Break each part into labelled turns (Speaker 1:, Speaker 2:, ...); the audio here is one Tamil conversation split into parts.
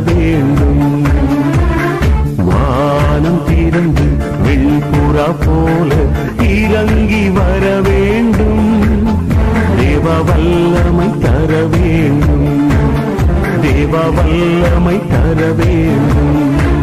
Speaker 1: வேண்டும் வானம் திறந்து வெண்புறா போல இறங்கி வர வேண்டும் தேவ வல்லமை தர வேண்டும் தேவ வல்லமை தர வேண்டும்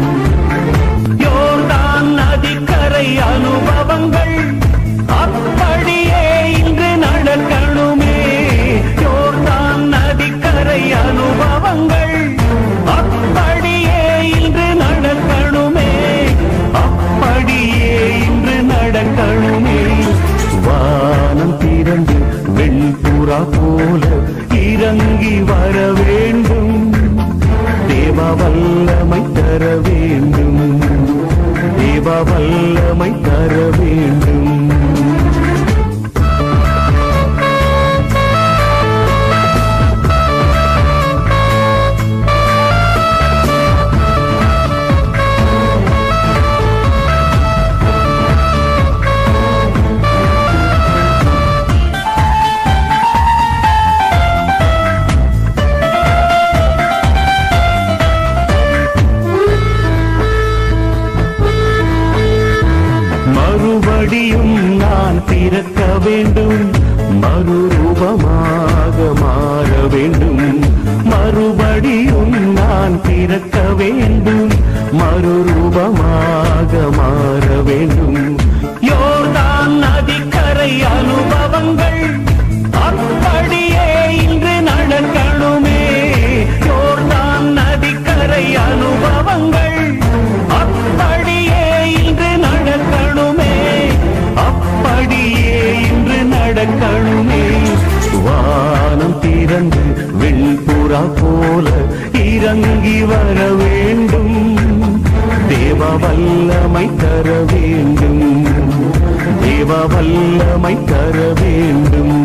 Speaker 1: யோர்தான் நதிக்கரை அனுபவங்கள் அப்படியே இங்கு நடக்கணுமே யோர்தான் நதிக்கரை அனுபவங்கள் அப்படியே இன்று நடக்கணுமே அப்படியே இன்று நடக்கணுமே வானம் திறந்து வெண்புறா போல இறங்கி வர வேண்டும் தேவ வல்லமை தர வேண்டும் தேவ வல்லமை தர வேண்டும் மறுபடியும் நான் பிறக்க வேண்டும் மறுரூபமாக மாற வேண்டும் மறுபடியும் நான் பிறக்க வேண்டும் மறுரூபமாக மாற வேண்டும் யோர்தான் நதிக்கரை அனுபவங்கள் அப்படியே இன்று நடக்கணுமே யோர்தான் நதிக்கரை அனுபவங்கள் அப்படியே இன்று நடக்கணுமே அப்படியே இன்று நடக்கணுமே வானம் திறந்து வெண்புறா போல இறங்கி வர வேண்டும் தேவ வல்லமை தர வேண்டும் தேவ வல்லமை தர வேண்டும்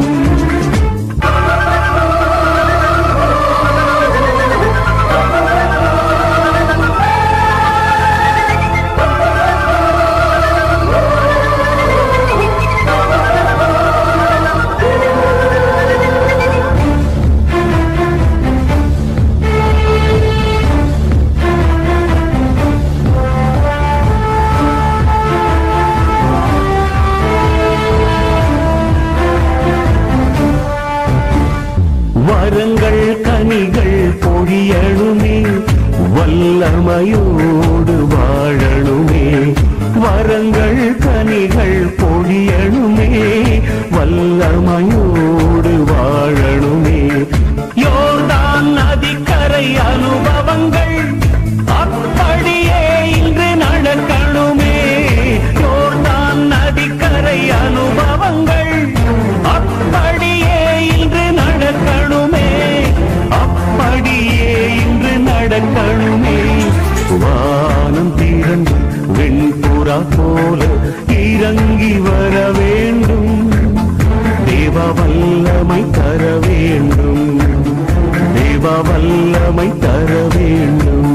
Speaker 1: வரங்கள் கனிகள் பொழியணுமே வல்லமையோடு வாழணுமே வரங்கள் கனிகள் பொழியணுமே வல்லமையோடு வாழணுமே யோர்தான் நதிக்கரை அனுபவங்கள் அப்படியே இன்று நடக்கணுமே யோர்தான் நதிக்கரை அனுபவங்கள் அப்படியே இன்று நடக்கணுமே அப்படியே இன்று நடக்கணுமே வானம் திறந்து வெண்புறா போல இறங்கி வர வேண்டும் தேவ வல்லமை தர வேண்டும் தேவ வல்லமை தர வேண்டும்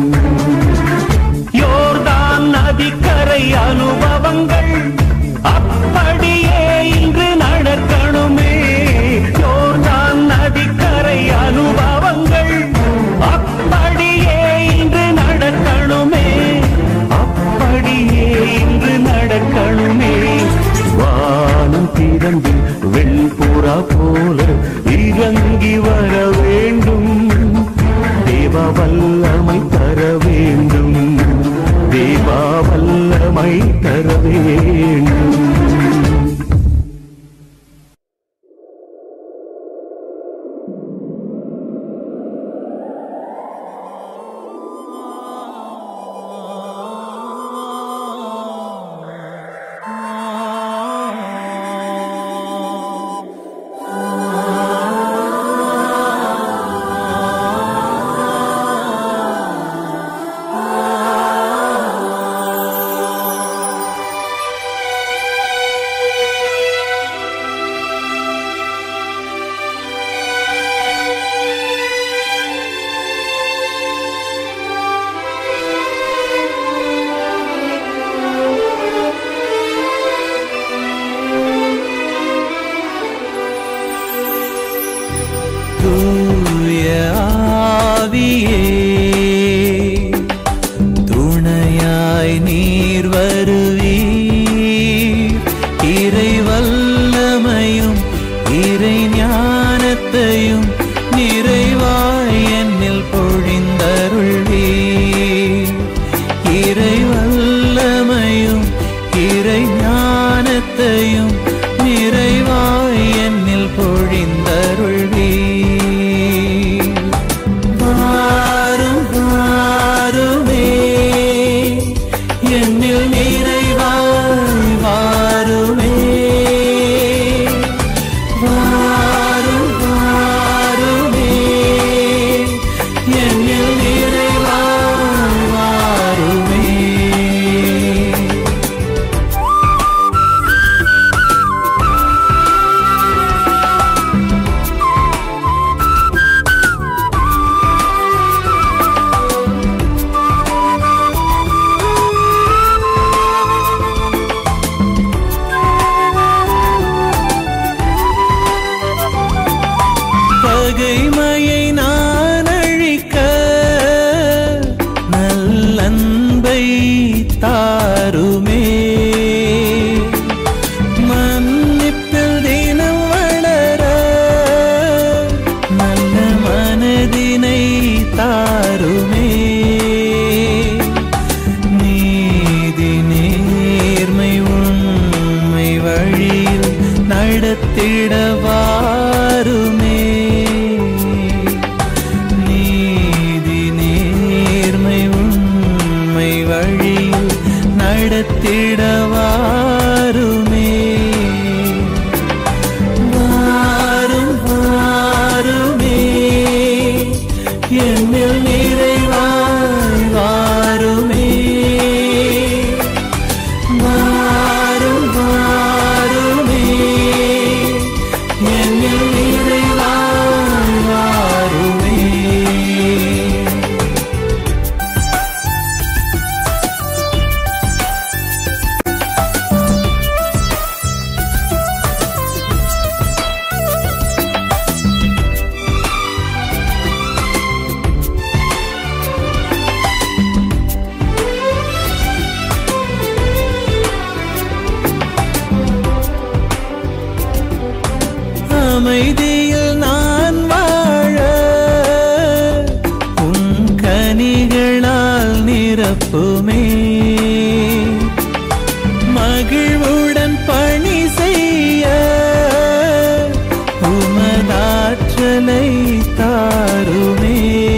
Speaker 1: யோர்தான் நதிக்கரை அனுபவங்கள் அப்படியே இன்று நடக்கணுமே யோர்தான் நதிக்கரை அனுபவங்கள் அப்படியே இன்று நடக்கணுமே அப்படியே இன்று நடக்கணுமே வானம் திறந்து வெண்புறா போல இறங்கி வர வேண்டும் தேவ வல்லமை தர வேண்டும் தேவா வல்லமை தர வேண்டும்
Speaker 2: தூய ஆவியே இறை ஞானத்தையும் நிறைவாய் என்னில் பொழிந்தருள்வி இறை வல்லமையும் இறை ஞானத்தையும் நிறைவாய் என்னில் பொழிந்தருள்வி வாரும் வாருமே என்னில் நிறைவாய் வாருமே வாரும் வாருமே என்னில் நிறைவாய் வாருமே பகைமையை நான் அழிக்க நல்லன்பை தாருமே மன்னிப்பில் தினம் வளர நல்ல மனதினை தாருமே நீதி நேர்மை உண்மை வழியில் நடத்திட வாருமே நீதி நேர்மை உண்மை வழியில் நடத்திட வாருமே வாரும் வாருமே என்னில் நிறைவாய் வாருமே வாரும் வாருமே என்னில் நிறைவாய் வாருமே அமைதியில் நான் வாழ உன் கனிகளால் நிரப்புமே மகிழ்வுடன் பணி செய்ய உமதாற்றலை தாருமே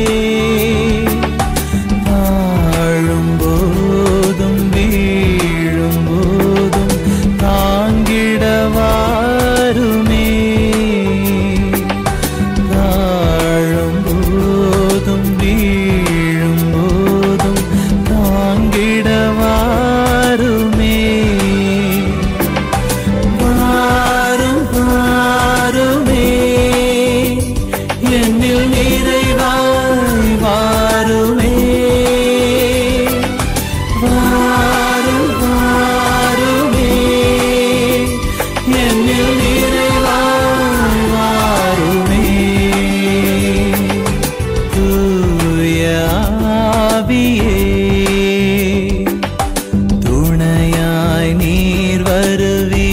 Speaker 2: வாழும் போதும் வீழும் போதும் தாங்கிட வாருமே வாழும் போதும் வீழும் போதும் தாங்கிட வாருமே வாரும் வாருமே என்னில் நிறைவாய் வாருமே வாரும் வாருமே என்னில் நிறைவாய் வாருமே தூய ஆவியே துணையாய் நீர் வருவீ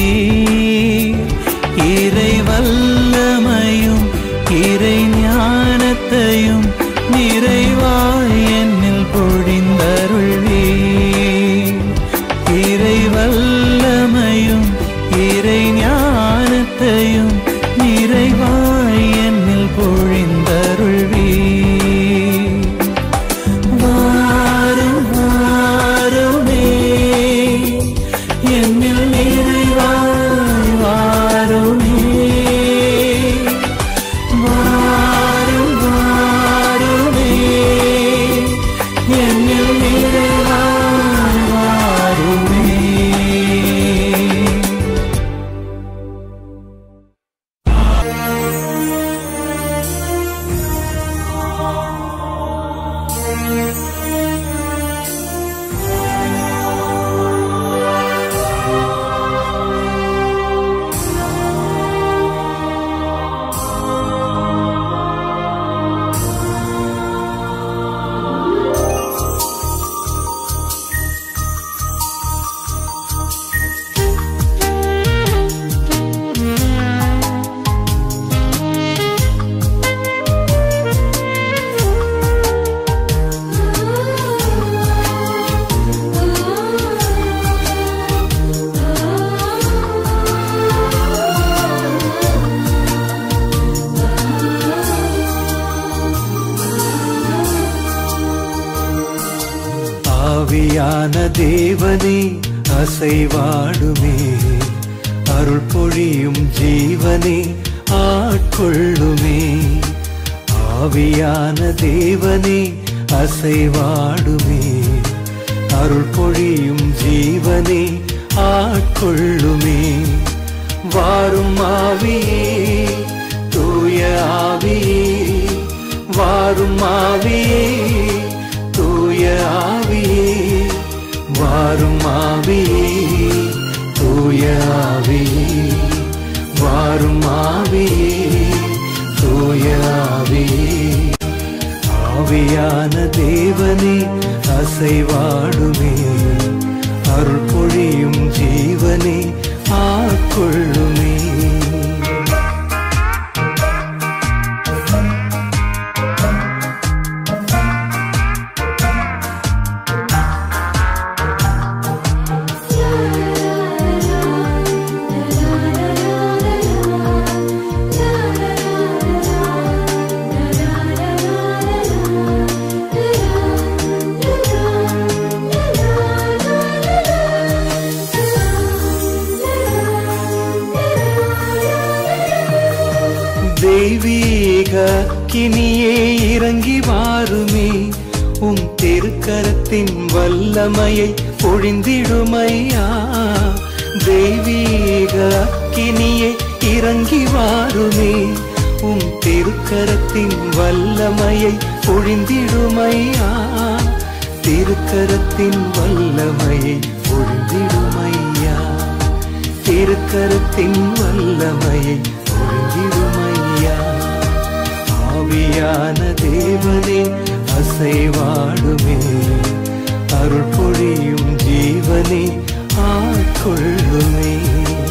Speaker 2: இறை வல்லமையும் இறை ஞானத்தையும் நிறைவாய் என்னில் பொழிந்தருள்வீ இறை வல்லமையும் இறை ஞானத்தையும் நிறைவாய் என்னில் பொழிந்தருள்வீ வாரும் வாருமே என்னில் நிறைவாய் வாருமே வாரும் வாருமே என்னில் நிறைவாய் வாருமே
Speaker 1: ஆவியான தேவனே அசைவாடுமே அருள் பொழியும் ஜீவனே ஆட்கொள்ளுமே ஆவியான தேவனே அசைவாடுமே அருள் பொழியும் ஜீவனே ஆட்கொள்ளுமே வாரும் ஆவியே தூய ஆவியே வாரும் ஆவியே தூய ஆவியே வாரும் ஆவியே தூய ஆவியே வாரும் ஆவியே தூய ஆவியே ஆவியான தேவனே அசைவாடுமே அருள் பொழியும் ஜீவனே ஆட்கொள்ளுமே தெய்வீக கினியே இறங்கி வாருமே உம் திருக்கரத்தின் வல்லமையை பொழிந்திடுமையா தெய்வீக கினியே இறங்கி வாருமே உம் திருக்கரத்தின் வல்லமையை பொழிந்திடுமையா திருக்கரத்தின் வல்லமையை பொழிந்திடுமையா திருக்கரத்தின் வல்லமையை பொழிந்திடுமையா ஆவியான தேவனே அசைவாடுமே அருள் பொழியும் ஜீவனே ஆட்கொள்ளுமே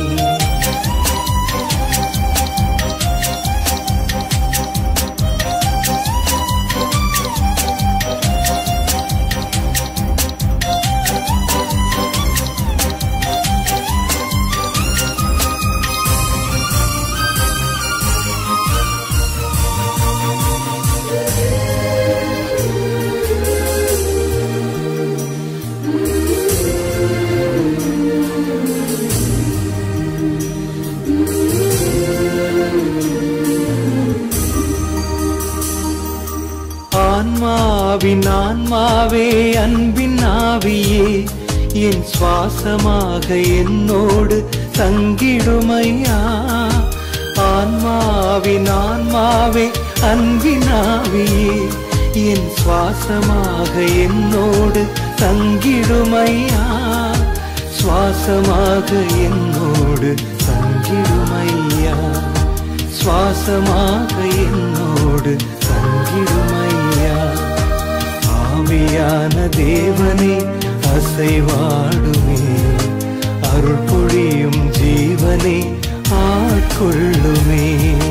Speaker 1: ஆன்மாவின் ஆன்மாவே அன்பின் ஆவியே என் சுவாசமாக என்னோடு தங்கிடுமையா ஆன்மாவின் ஆன்மாவே அன்பின் ஆவியே என் சுவாசமாக என்னோடு தங்கிடுமையா சுவாசமாக என்னோடு தங்கிடுமையா சுவாசமாக என்னோடு தங்கிடுமையா ஆவியான தேவனே அசைவாடுமே அருள் பொழியும் ஜீவனே ஆட்கொள்ளுமே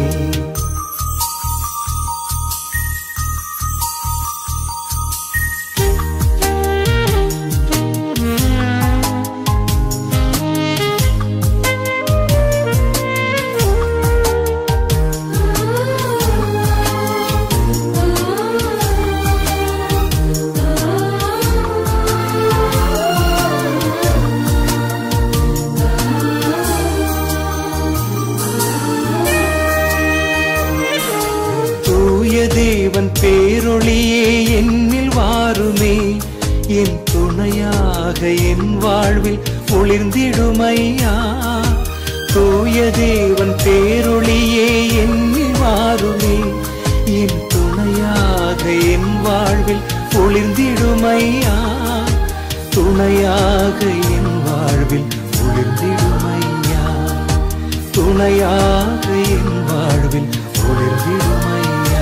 Speaker 1: தூய தேவன் பேரொளியே என்னில் வாருமே என் துணையாக என் வாழ்வில் ஒளிர்ந்திடுமையா தூய தேவன் பேரொளியே என்னில் வாருமே என் துணையாக என் வாழ்வில் ஒளிர்ந்திடுமையா துணையாக என் வாழ்வில் ஒளிர்ந்திடுமையா துணையாக என் வாழ்வில் ஒளிர்ந்திடுமையா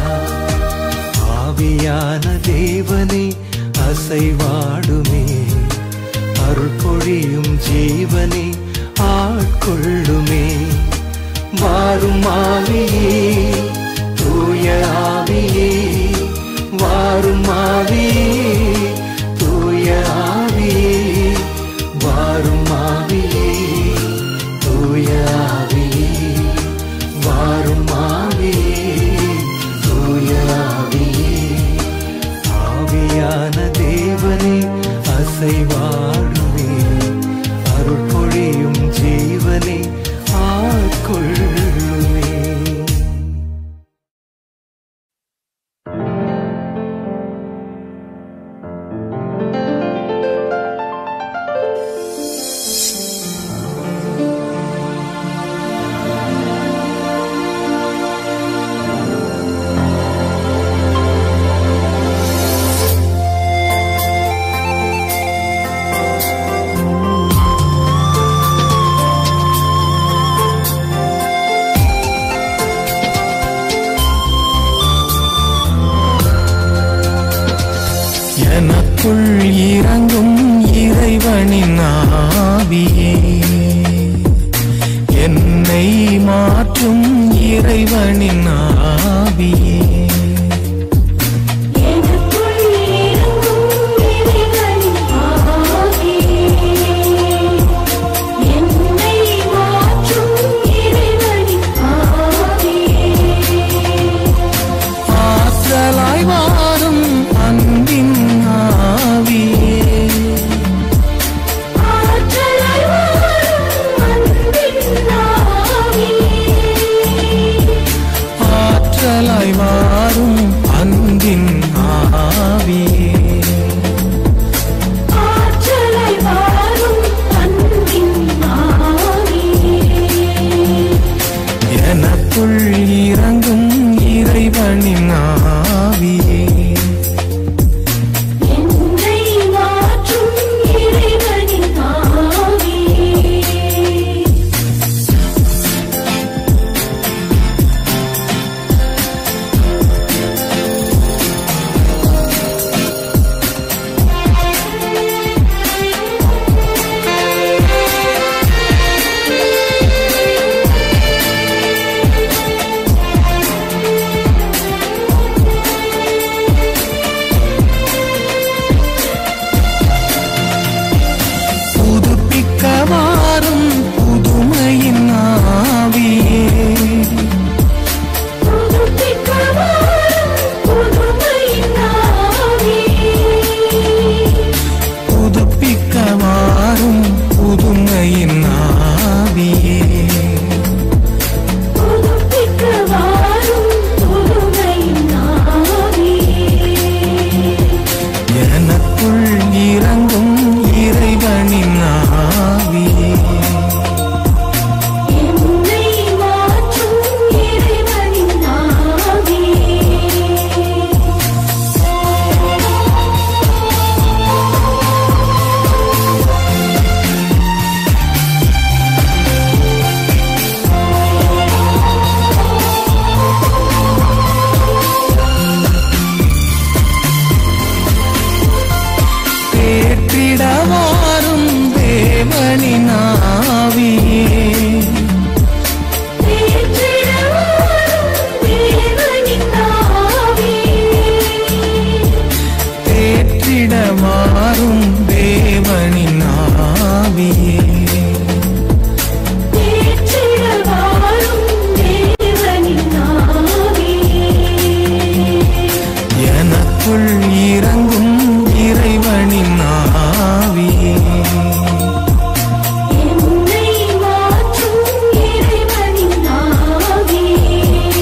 Speaker 1: ஆவியான தேவனே அசைவாடுமே அருள் பொழியும் ஜீவனே ஆட்கொள்ளுமே வாரும் ஆவியே தூய ஆவியே வாரும் ஆவியே தூய ஆவியே வாரும் ஆவியே தூய ஆவியே வாரும் ஆவியே தூய ஆவியே ஆவியான தேவனே அசைவா எனக்குள் இறங்கும் இறைவனின் ஆவியே என்னை மாற்றும் இறைவனின் ஆவியே
Speaker 2: எனக்குள் இறங்கும் இறைவனின் ஆவியே என்னை மாற்றும் இறைவனின் ஆவியே
Speaker 1: ஆற்றலாய் வாரும் அன்பின் ஆவியே
Speaker 2: ஆற்றலாய் வாரும் அன்பின் ஆவியே
Speaker 1: ஆற்றலாய் வாரும் அன்பின் ஆவியே
Speaker 2: ஆற்றலாய் வாரும் அன்பின் ஆவியே
Speaker 1: எனக்குள் இறங்கும் இறைவனின் ஆவியே
Speaker 2: என்னை மாற்றும் இறைவனின் ஆவியே
Speaker 1: புதுப்பிக்க வாரும் புதுமையின் ஆவியே
Speaker 2: புதுப்பிக்க வாரும் புதுமையின் ஆவியே
Speaker 1: புதுப்பிக்க வாரும் புதுமையின் ஆவியே
Speaker 2: புதுப்பிக்க வாரும் புதுமையின் ஆவியே
Speaker 1: எனக்குள் இறங்கும் இறைவனின் ஆவியே
Speaker 2: என்னை மாற்றும் இறைவனின் ஆவியே
Speaker 1: தேற்றிட வாரும் தேவனின் ஆவியே
Speaker 2: தேற்றிட வாரும் தேவனின் ஆவியே
Speaker 1: தேற்றிட வாரும் தேவனின் ஆவியே
Speaker 2: தேற்றிட வாரும் தேவனின் ஆவியே
Speaker 1: எனக்குள் இறங்கும் இறைவனின் ஆவியே
Speaker 2: என்னை மாற்றும் இறைவனின் ஆவியே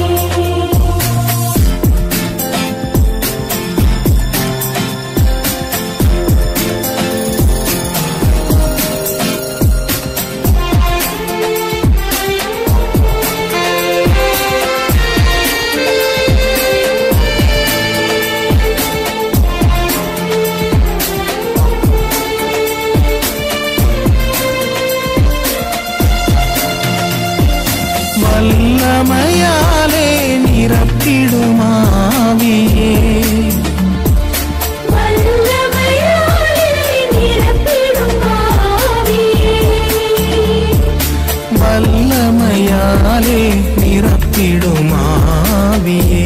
Speaker 1: வல்லமையாலே நிரப்பிடும் ஆவியே
Speaker 2: வல்லமையாலே நிரப்பிடும் ஆவியே
Speaker 1: வல்லமையாலே நிரப்பிடும் ஆவியே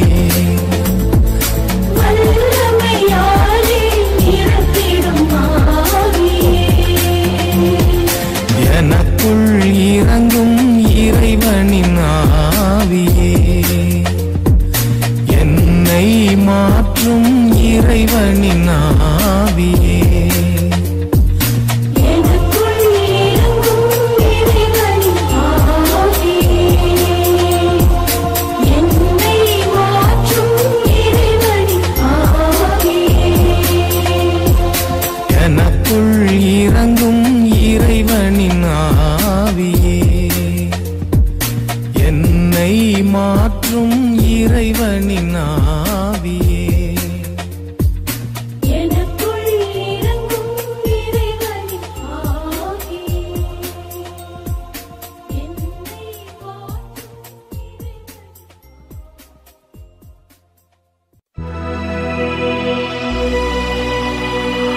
Speaker 2: வல்லமையாலே நிரப்பிடும் ஆவியே
Speaker 1: எனக்குள் இறங்கும் இறைவனின் ஆவியே என்னை மாற்றும் இறைவனின் ஆவியே
Speaker 2: எனக்குள் இறங்கும் இறைவனின் ஆவியே என்னை மாற்றும் இறைவனின் ஆவியே
Speaker 1: எனக்குள் இறங்கும் இறைவனின் ஆவியே என்னை மாற்றும் இறைவனின் ஆவியே
Speaker 2: எனக்குள் இறங்கும் இறைவனின் ஆவியே என்னை மாற்றும் இறைவனின்
Speaker 1: ஆ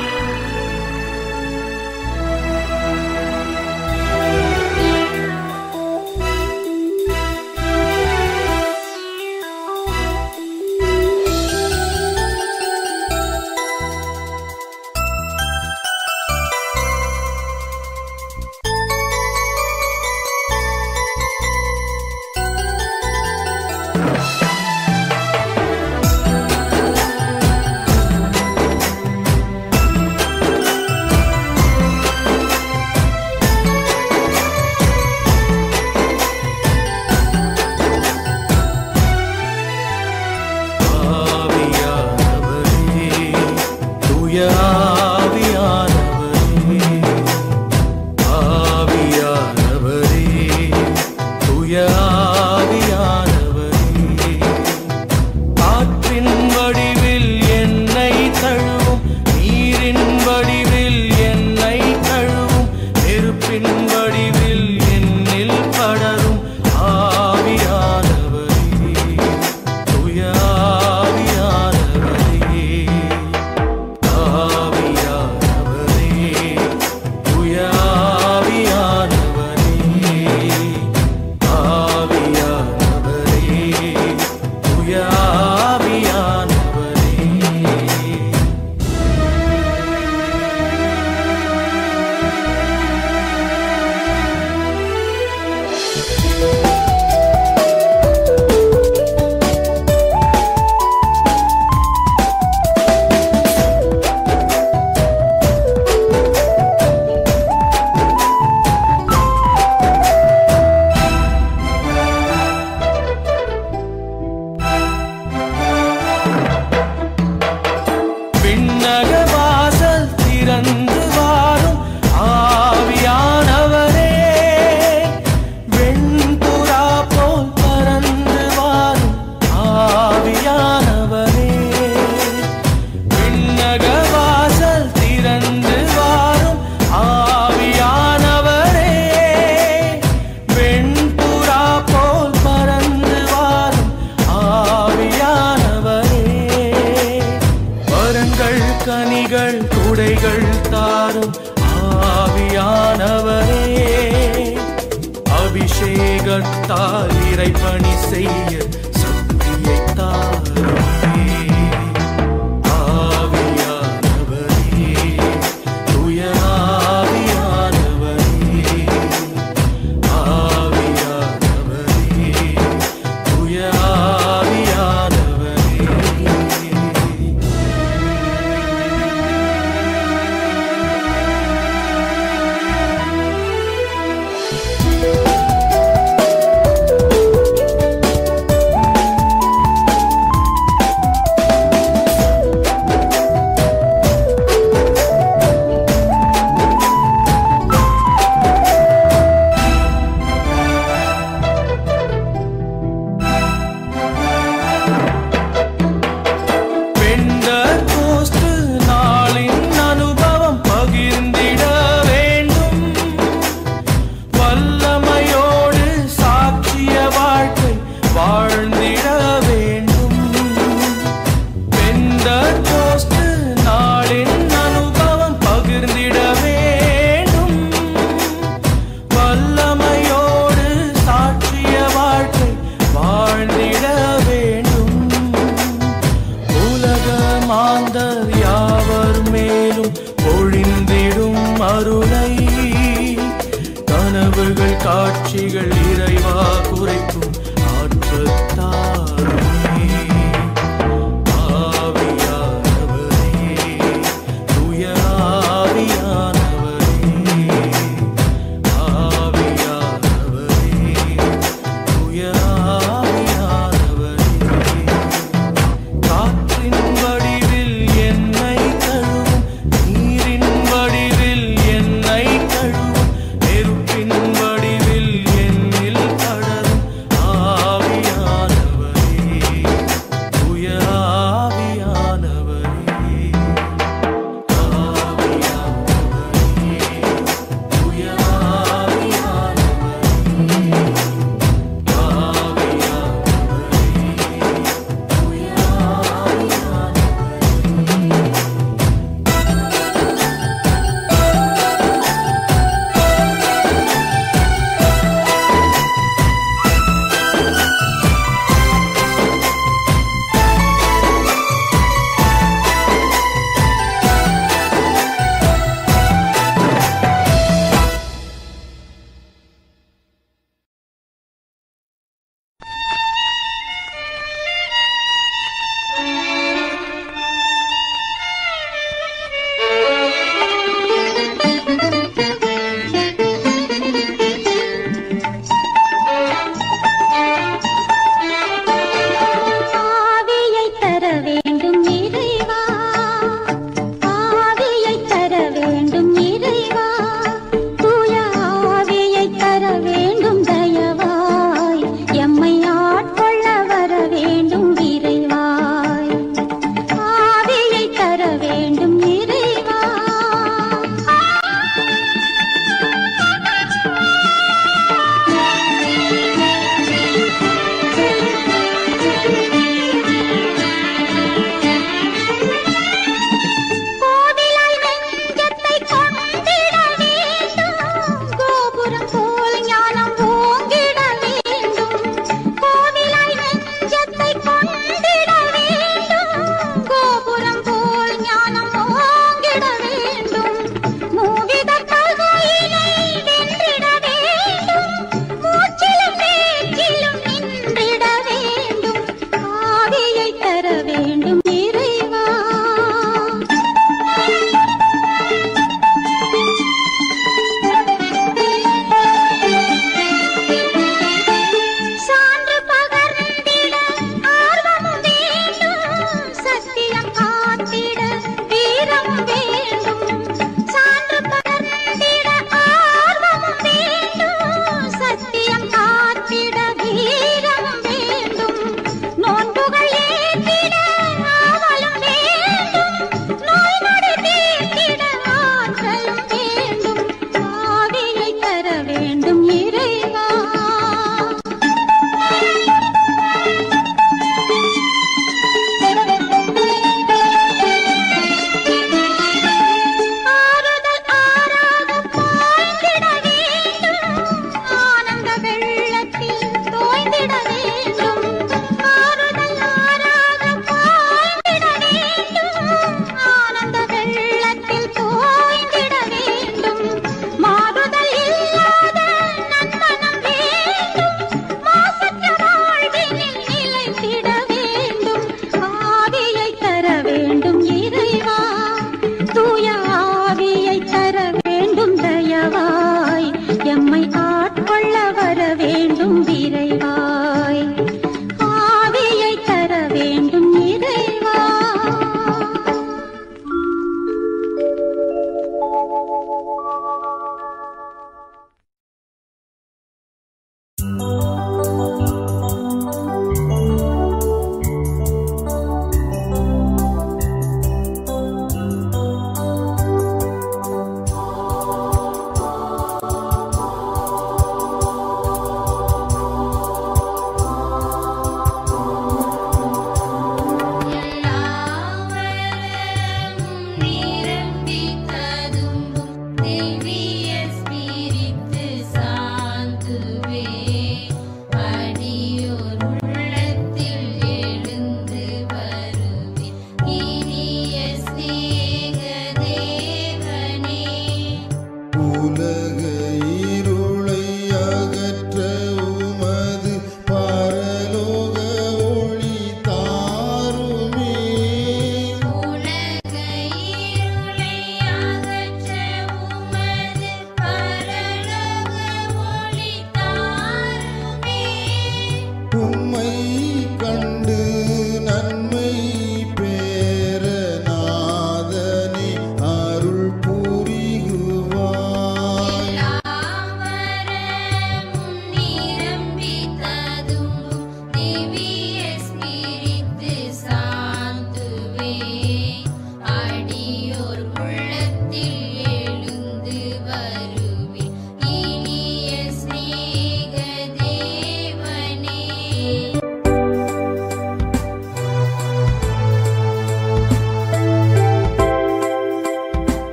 Speaker 1: தாரும் ஆவியானவரே அபிஷேகத்தால் இறைப்பணி செய்ய சக்தியை தாருமே ஆவியானவரே தூய ஆவியானவரே ஆவியானவரே தூய ஆவியானவரே
Speaker 2: ஆ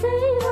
Speaker 2: இறைவா